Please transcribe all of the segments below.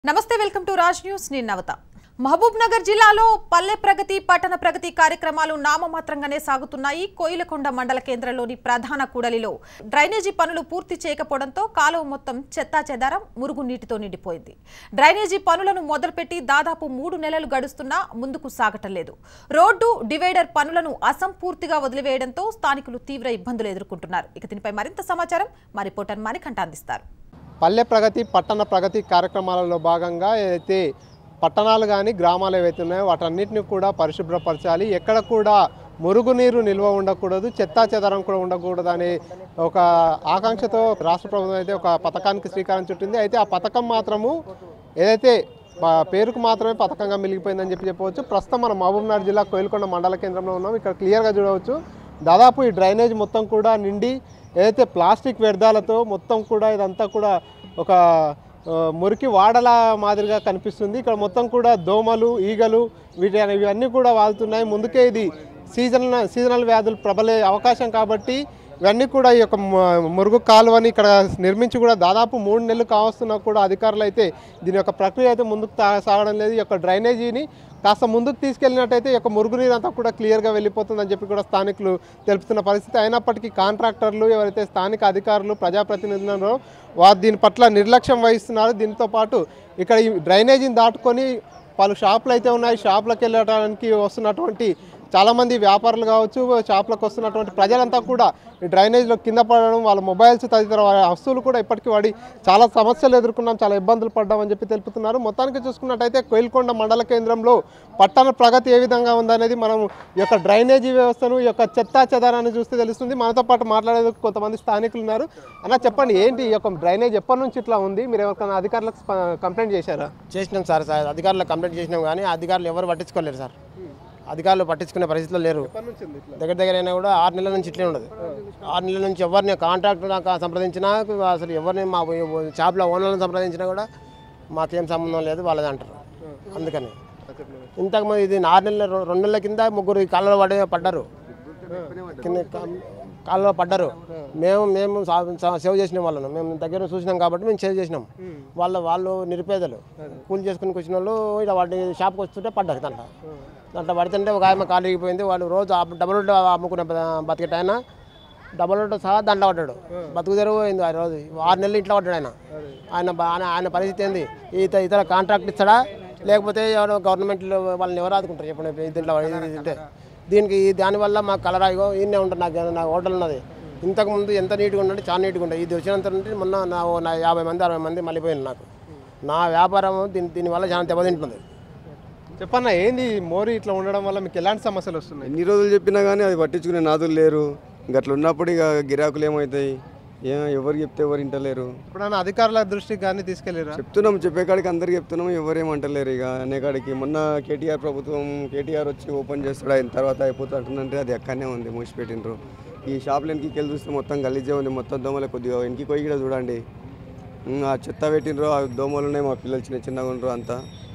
నమస్తే welcome to Raj news నేను నవత మహబూబ్ నగర్ జిల్లాలో పల్లె ప్రగతి పట్టణ ప్రగతి కార్యక్రమాలు నామమాత్రంగానే సాగుతున్నాయి కోయిలకొండ మండల కేంద్రంలోని ప్రధాన కూడలిలో డ్రైనేజీ పనులు పూర్తి చేయకపోవడంతో కాలువ మొత్తం చెత్తా చెదారం మురుగు నీటితో నిండిపోయింది డ్రైనేజీ పనులను మొదలుపెట్టి దాదాపు మూడు నెలలు గడుస్తున్నా ముందుకు సాగటం లేదు రోడ్డు డివైడర్ పనులను అసంపూర్తిగా వదిలివేయడంతో స్థానికులు తీవ్ర ఇబ్బందులు ఎదుర్కొంటున్నారు ఇక దీనిపై మరింత సమాచారం మా రిపోర్టర్ మణికంఠ అందిస్తారు పల్లె ప్రగతి పట్టణ ప్రగతి కార్యక్రమాలలో భాగంగా ఏదైతే పట్టణాలు కానీ గ్రామాలు ఏవైతే ఉన్నాయో వాటన్నిటిని కూడా పరిశుభ్రపరచాలి ఎక్కడ కూడా మురుగునీరు నిల్వ ఉండకూడదు చెత్తా చెదరం కూడా ఉండకూడదు అనే ఒక ఆకాంక్షతో రాష్ట్ర ప్రభుత్వం అయితే ఒక పథకానికి శ్రీకారం చుట్టింది అయితే ఆ పథకం మాత్రము ఏదైతే ప- పేరుకు మాత్రమే పథకంగా మిగిలిపోయిందని చెప్పి చెప్పవచ్చు ప్రస్తుతం మన మహబూబ్నగర్ జిల్లా కోయిలకొండ మండల కేంద్రంలో ఉన్నాం ఇక్కడ క్లియర్గా చూడవచ్చు దాదాపు ఈ డ్రైనేజ్ మొత్తం కూడా నిండి ఏదైతే ప్లాస్టిక్ వ్యర్థాలతో మొత్తం కూడా ఇదంతా కూడా ఒక ఆ, మురికి వాడల మాదిరిగా కనిపిస్తుంది ఇక్కడ మొత్తం కూడా దోమలు ఈగలు వీటి ఇవన్నీ కూడా వాళ్తున్నాయి ముందుకే ఇది సీజన్ సీజనల్ వ్యాధులు ప్రబలే అవకాశం కాబట్టి ఇవన్నీ కూడా ఈ యొక్క మ- మురుగు కాలువని ఇక్కడ నిర్మించి కూడా దాదాపు మూడు నెలలు కావస్తున్నా కూడా అధికారులు అయితే దీని యొక్క ప్రక్రియ అయితే ముందుకు తా- సాగడం లేదు ఈ యొక్క డ్రైనేజీని కాస్త ముందుకు తీసుకెళ్ళినట్టయితే ఈ యొక్క మురుగునీరు అంతా కూడా క్లియర్గా వెళ్ళిపోతుందని చెప్పి కూడా స్థానికులు తెలుపుతున్న పరిస్థితి అయినప్పటికీ కాంట్రాక్టర్లు ఎవరైతే స్థానిక అధికారులు ప్రజాప్రతినిధులు ఉన్నారో వారు దీని పట్ల నిర్లక్ష్యం వహిస్తున్నారు దీంతో పాటు ఇక్కడ ఈ డ్రైనేజీని దాటుకొని పలు షాపులు అయితే ఉన్నాయి షాపులకు వెళ్ళడానికి వస్తున్నటువంటి చాలామంది వ్యాపారులు కావచ్చు షాపులకు వస్తున్నటువంటి ప్రజలంతా కూడా ఈ డ్రైనేజ్లో కింద పడడం వాళ్ళ మొబైల్స్ తదితర వాళ్ళ వస్తువులు కూడా ఇప్పటికీ వాడి చాలా సమస్యలు ఎదుర్కొన్నాం చాలా ఇబ్బందులు పడ్డామని చెప్పి తెలుపుతున్నారు మొత్తానికి చూసుకున్నట్టయితే కోయిల్కొండ మండల కేంద్రంలో పట్టణ ప్రగతి ఏ విధంగా ఉందనేది మనం ఈ యొక్క డ్రైనేజీ వ్యవస్థను ఈ యొక్క చెత్తా చెదారాన్ని చూస్తే తెలుస్తుంది మనతో పాటు మాట్లాడేందుకు కొంతమంది స్థానికులు ఉన్నారు అన్న చెప్పండి ఏంటి ఈ యొక్క డ్రైనేజ్ ఎప్పటి నుంచి ఇట్లా ఉంది మీరు ఎవరికైనా అధికారులకు స్ప- కంప్లైంట్ చేశారా చేసినాం సార్ సార్ అధికారులకు కంప్లైంట్ చేసినాం కానీ అధికారులు ఎవరు పట్టించుకోలేరు సార్ అధికారులు పట్టించుకునే పరిస్థితిలో లేరు ఎప్పటి నుంచి ఉంది ఇట్లా దగ్గర దగ్గర అయినా కూడా ఆరు నెలల నుంచి ఇట్లే ఉండదు ఆరు నెలల నుంచి ఎవరిని కాంట్రాక్టర్ నాకు సంప్రదించినా అసలు ఎవరిని మా షాప్లో ఓనర్లను సంప్రదించినా కూడా మాకేం సంబంధం లేదు వాళ్ళది అంటారు అందుకని ఇంతకుముందు ఇది ఆరు నెలల రె- రెండు నెలల కింద ముగ్గురు ఈ కాళ్ళలో పడే పడ్డారు కింద కా- కాళ్ళలో పడ్డారు మేము మేము సా- సా- సేవ్ చేసిన వాళ్ళను మేము దగ్గర చూసినాం కాబట్టి మేము సేవ్ చేసినాం వాళ్ళ వాళ్ళు నిరుపేదలు కూలి చేసుకుని వచ్చిన వాళ్ళు ఇలా వాటి షాప్కి వస్తుంటే పడ్డారు దాంట్లో దాంట్లో పడుతుంటే ఒక ఆయన కాలు ఇరిగిపోయింది వాళ్ళు రోజు ఆ డబల్ రోడ్డు అమ్ముకునే బ- బతికేట ఆయన డబల్ రోడ్డు సహా దాంట్లో పడ్డాడు బతుకు తెరువు అయింది ఆ రోజు ఆరు నెలలు ఇంట్లో పడ్డాడు ఆయన ఆయన బ- ఆయన ఆయన పరిస్థితి ఏంది ఇతర ఇతర కాంట్రాక్ట్ ఇస్తాడా లేకపోతే ఎవరో గవర్నమెంట్ వాళ్ళని ఎవరు ఆదుకుంటారు చెప్పండి దీంట్లో ఇది ఉంటే దీనికి ఈ దానివల్ల మాకు కలరా ఇగో ఈయనే ఉంటుంది నాకు నా హోటల్ ఉన్నది ఇంతకు ముందు ఎంత నీట్గా ఉండంటే చాలా నీట్గా ఉంటుంది ఇది వచ్చినంత నుండి మొన్న నా ఓ నా యాభై మంది అరవై మంది మళ్ళీపోయింది నాకు నా వ్యాపారం దీని దీనివల్ల చాలా దెబ్బతింటుంది చెప్పన్న ఏంది ఈ మోరీ ఇట్లా ఉండడం వల్ల మీకు ఎలాంటి సమస్యలు వస్తున్నాయి ఎన్ని రోజులు చెప్పినా కానీ అది పట్టించుకునే నాదులు లేరు గట్ల ఉన్నప్పుడు ఇక గిరాకులు ఏమవుతాయి ఏ ఎవరు చెప్తే ఎవరు వింటలేరు ఇప్పుడు అధికారుల దృష్టికి కానీ తీసుకెళ్ళిరా చెప్తున్నాం చెప్పే కాడికి అందరికి చెప్తున్నాం ఎవరేం అంటలేరు ఇక అనే కాడికి మొన్న కేటీఆర్ ప్రభుత్వం కేటీఆర్ వచ్చి ఓపెన్ చేస్తాడు అయిన తర్వాత అయిపోతుంది అంటుందంటే అది అక్కడనే ఉంది మూసిపెట్టిండ్రు ఈ షాప్ వెనక్కి వెళ్ళి చూస్తే మొత్తం గలీజే ఉంది మొత్తం దోమలే కొద్దిగా వెనక్కి పోయి కూడా చూడండి ఉమ్, ఆ చెత్త పెట్టిండ్రు ఆ దోమలు ఉన్నాయి మా పిల్లలు చిన్న చిన్నగా ఉండరు అంతా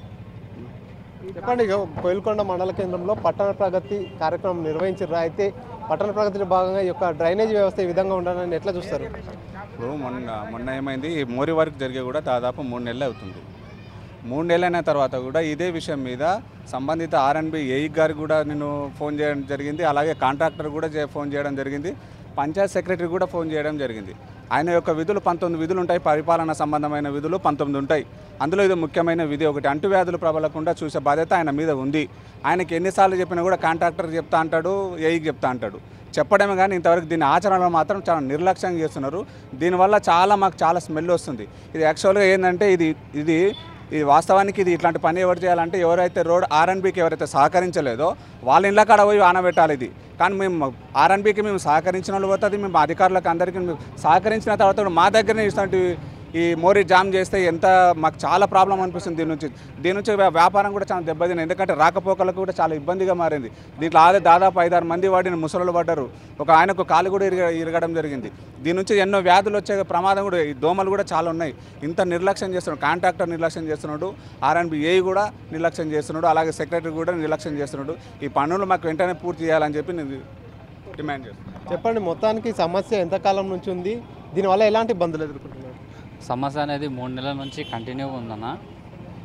చెప్పండి ఇక కోయిల్కొండ మండల కేంద్రంలో పట్టణ ప్రగతి కార్యక్రమం నిర్వహించారు అయితే పట్టణ ప్రగతిలో భాగంగా ఈ యొక్క డ్రైనేజ్ వ్యవస్థ ఈ విధంగా ఉండాలని ఎట్లా చూస్తారు ఇప్పుడు మొన్న మొన్న ఏమైంది ఈ మోరి వర్క్ జరిగే కూడా దాదాపు మూడు నెలలు అవుతుంది మూడు నెలలైన తర్వాత కూడా ఇదే విషయం మీద సంబంధిత ఆర్ఎన్బి ఏఈ గారికి కూడా నేను ఫోన్ చేయడం జరిగింది అలాగే కాంట్రాక్టర్ కూడా చే- ఫోన్ చేయడం జరిగింది పంచాయత్ సెక్రటరీ కూడా ఫోన్ చేయడం జరిగింది ఆయన యొక్క విధులు పంతొమ్మిది విధులు ఉంటాయి పరిపాలన సంబంధమైన విధులు పంతొమ్మిది ఉంటాయి అందులో ఇది ముఖ్యమైన విధి ఒకటి అంటువ్యాధులు ప్రబలకుండా చూసే బాధ్యత ఆయన మీద ఉంది ఆయనకి ఎన్నిసార్లు చెప్పినా కూడా కాంట్రాక్టర్ చెప్తా అంటాడు ఏఈకి చెప్తా అంటాడు చెప్పడమే కానీ ఇంతవరకు దీని ఆచరణలో మాత్రం చాలా నిర్లక్ష్యం చేస్తున్నారు దీనివల్ల చాలా మాకు చాలా స్మెల్ వస్తుంది ఇది యాక్చువల్గా ఏంటంటే ఇది ఇది ఇది వాస్తవానికి ఇది ఇట్లాంటి పని ఎవరు చేయాలంటే ఎవరైతే రోడ్ ఆర్ఎన్బికి ఎవరైతే సహకరించలేదో వాళ్ళ ఇళ్ళ కాడ పోయి ఆనబెట్టాలి ఇది కానీ మేము ఆర్ఎన్బికి మేము సహకరించిన వాళ్ళు పోతుంది మేము అధికారులకు అందరికీ మేము సహకరించిన తర్వాత కూడా మా దగ్గరనే ఇట్లాంటి ఈ మోరీ జామ్ చేస్తే ఎంత మాకు చాలా ప్రాబ్లం అనిపిస్తుంది దీని నుంచి దీని నుంచి వ్యా- వ్యాపారం కూడా చాలా దెబ్బతింది ఎందుకంటే రాకపోకలకు కూడా చాలా ఇబ్బందిగా మారింది దీంట్లో ఆదే దాదాపు ఐదారు మంది వాడిని ముసలు పడ్డారు ఒక ఆయనకు కాలు కూడా ఇరగ ఇరగడం జరిగింది దీని నుంచి ఎన్నో వ్యాధులు వచ్చే ప్రమాదం కూడా ఈ దోమలు కూడా చాలా ఉన్నాయి ఇంత నిర్లక్ష్యం చేస్తున్నాడు కాంట్రాక్టర్ నిర్లక్ష్యం చేస్తున్నాడు ఆర్ఎన్బి ఏఈ కూడా నిర్లక్ష్యం చేస్తున్నాడు అలాగే సెక్రటరీ కూడా నిర్లక్ష్యం చేస్తున్నాడు ఈ పనులు మాకు వెంటనే పూర్తి చేయాలని చెప్పి నేను డిమాండ్ చేస్తున్నాను చెప్పండి మొత్తానికి ఈ సమస్య ఎంతకాలం నుంచి ఉంది దీనివల్ల ఎలాంటి ఇబ్బందులు ఎదుర్కొంటున్నారు సమస్య అనేది మూడు నెలల నుంచి కంటిన్యూగా ఉందన్న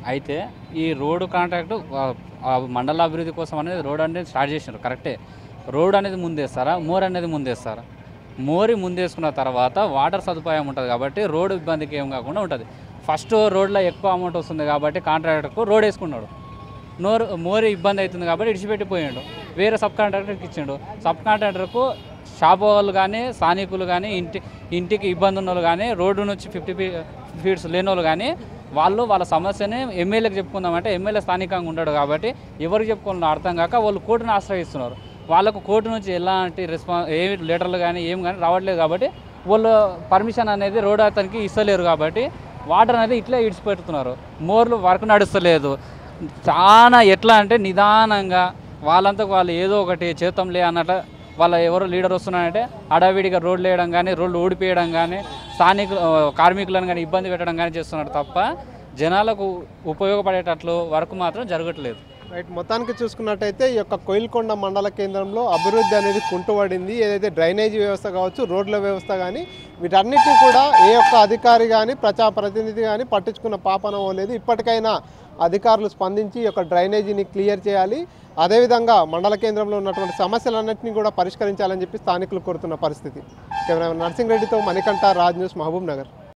అయితే ఈ రోడ్డు కాంట్రాక్ట్ ఆ- ఆ మండల అభివృద్ధి కోసం అనేది రోడ్ అనేది స్టార్ట్ చేసినారు కరెక్టే రోడ్ అనేది ముందేస్తారా మోర్ అనేది ముందేస్తారా మోరి ముందేసుకున్న తర్వాత వాటర్ సదుపాయం ఉంటుంది కాబట్టి రోడ్డు ఇబ్బందికి ఏం కాకుండా ఉంటుంది ఫస్ట్ రోడ్లో ఎక్కువ అమౌంట్ వస్తుంది కాబట్టి కాంట్రాక్టర్కు రోడ్ వేసుకున్నాడు నోరు మోరి ఇబ్బంది అవుతుంది కాబట్టి ఇడిచిపెట్టిపోయాడు వేరే సబ్ కాంట్రాక్టర్కి ఇచ్చిండు సబ్ కాంట్రాక్టర్కు షాప్ వాళ్ళు కానీ స్థానికులు కానీ ఇంటి ఇంటికి ఇబ్బంది ఉన్న వాళ్ళు కానీ రోడ్డు నుంచి ఫిఫ్టీ ఫీట్స్ లేని వాళ్ళు కానీ వాళ్ళు వాళ్ళ సమస్యని ఎమ్మెల్యేకి చెప్పుకుందామంటే ఎమ్మెల్యే స్థానికంగా ఉంటాడు కాబట్టి ఎవరికి చెప్పుకోవాలో అర్థం కాక వాళ్ళు కోర్టును ఆశ్రయిస్తున్నారు వాళ్ళకు కోర్టు నుంచి ఎలాంటి రెస్పాన్స్ ఏ లెటర్లు కానీ ఏం కానీ రావట్లేదు కాబట్టి వాళ్ళు పర్మిషన్ అనేది రోడ్ అతనికి ఇస్తలేరు కాబట్టి వాటర్ అనేది ఇట్లా ఇడిచిపెడుతున్నారు మోర్లు వర్క్ నడుస్తలేదు చాలా ఎట్లా అంటే నిదానంగా వాళ్ళంతా వాళ్ళు ఏదో ఒకటి చేతంలే అన్నట్టు వాళ్ళ ఎవరో లీడర్ వస్తున్నారంటే అడవిడిగా రోడ్లు వేయడం కానీ రోడ్లు ఊడిపేయడం కానీ స్థానిక ఆ, కార్మికులను కానీ ఇబ్బంది పెట్టడం కానీ చేస్తున్నారు తప్ప జనాలకు ఉపయోగపడేటట్లు వర్క్ మాత్రం జరగట్లేదు రైట్ మొత్తానికి చూసుకున్నట్టయితే ఈ యొక్క కోయిల్కొండ మండల కేంద్రంలో అభివృద్ధి అనేది కుంటుపడింది ఏదైతే డ్రైనేజీ వ్యవస్థ కావచ్చు రోడ్ల వ్యవస్థ కానీ వీటన్నిటిని కూడా ఏ ఒక్క అధికారి కానీ ప్రజా ప్రతినిధి కానీ పట్టించుకున్న పాపన లేదు ఇప్పటికైనా అధికారులు స్పందించి ఈ యొక్క డ్రైనేజీని క్లియర్ చేయాలి అదేవిధంగా మండల కేంద్రంలో ఉన్నటువంటి సమస్యలన్నింటినీ కూడా పరిష్కరించాలని చెప్పి స్థానికులు కోరుతున్న పరిస్థితి కెమెరా నర్సింగ్ రెడ్డితో మణికంఠ రాజ్ న్యూస్ మహబూబ్ నగర్